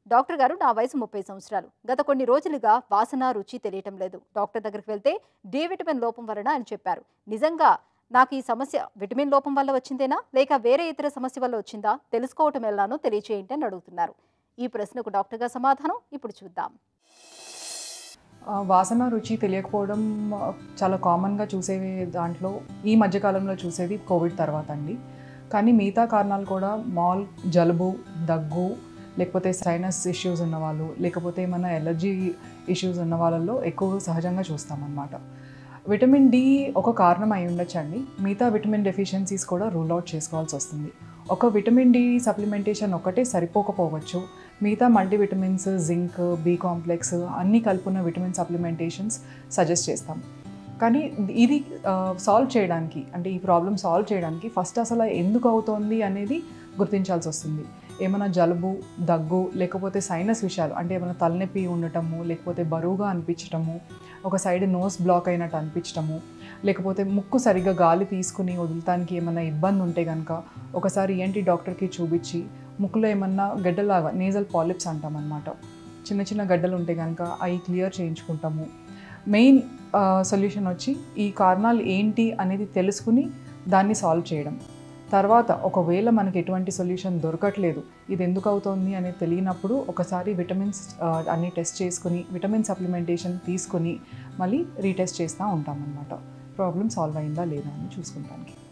doctor గారు నా వయసు ముప్పై సంవత్సరాలు గత కొన్ని రోజులుగా వాసన రుచి తెలియటం లేదు డాక్టర్ దగ్గరికి వెళ్తే డి విటమిన్ లోపం వలన అని చెప్పారు నిజంగా నాకు ఈ సమస్య విటమిన్ లోపం వల్ల వచ్చిందేనా లేక వేరే ఇతర సమస్య వల్ల వచ్చిందా తెలుసుకోవటం ఎలానో తెలియచేయండి అని అడుగుతున్నారు ఈ ప్రశ్నకు డాక్టర్ గారు సమాధానం ఇప్పుడు చూద్దాం ఆ, వాసన రుచి తెలియకపోవడం ఆ, చాలా కామన్గా చూసేవి దాంట్లో ఈ మధ్యకాలంలో చూసేది కోవిడ్ తర్వాత అండి కానీ మిగతా కారణాలు కూడా మాల్ జలుబు దగ్గు లేకపోతే సైనస్ ఇష్యూస్ ఉన్నవాళ్ళు లేకపోతే ఏమైనా ఎలర్జీ ఇష్యూస్ ఉన్న వాళ్ళల్లో ఎక్కువ సహజంగా చూస్తామన్నమాట విటమిన్ డి ఒక కారణం అయి ఉండొచ్చండి మిగతా విటమిన్ డెఫిషియన్సీస్ కూడా రూల్ అవుట్ చేసుకోవాల్సి వస్తుంది ఒక విటమిన్ డి సప్లిమెంటేషన్ ఒకటే సరిపోకపోవచ్చు మిగతా మల్టీవిటమిన్స్ జింక్ బి కాంప్లెక్స్ అన్నీ కలుపున్న విటమిన్ సప్లిమెంటేషన్స్ సజెస్ట్ చేస్తాం కానీ ఇది సాల్వ్ చేయడానికి అంటే ఈ ప్రాబ్లమ్ సాల్వ్ చేయడానికి ఫస్ట్ అసలు ఎందుకు అవుతోంది అనేది గుర్తించాల్సి వస్తుంది ఏమైనా జలుబు దగ్గు లేకపోతే సైనస్ విషయాలు అంటే ఏమైనా తలనొప్పి ఉండటము లేకపోతే బరువుగా అనిపించటము ఒక సైడ్ నోస్ బ్లాక్ అయినట్టు అనిపించటము లేకపోతే ముక్కు సరిగ్గా గాలి తీసుకుని వదులుతానికి ఏమైనా ఇబ్బంది ఉంటే కనుక ఒకసారి ఏంటి డాక్టర్కి చూపించి ముక్కులో ఏమన్నా గడ్డలాగా నేజల్ పాలిప్స్ అంటాం అనమాట చిన్న చిన్న గడ్డలు ఉంటే కనుక అవి క్లియర్ చేయించుకుంటాము మెయిన్ సొల్యూషన్ వచ్చి ఈ కారణాలు ఏంటి అనేది తెలుసుకుని దాన్ని సాల్వ్ చేయడం తర్వాత ఒకవేళ మనకి ఎటువంటి సొల్యూషన్ దొరకట్లేదు ఇది ఎందుకు అవుతోంది అనేది తెలియనప్పుడు ఒకసారి విటమిన్స్ అన్ని టెస్ట్ చేసుకుని విటమిన్ సప్లిమెంటేషన్ తీసుకుని మళ్ళీ రీటెస్ట్ చేస్తూ ఉంటామన్నమాట ప్రాబ్లం సాల్వ్ అయిందా లేదా అని చూసుకుంటానికి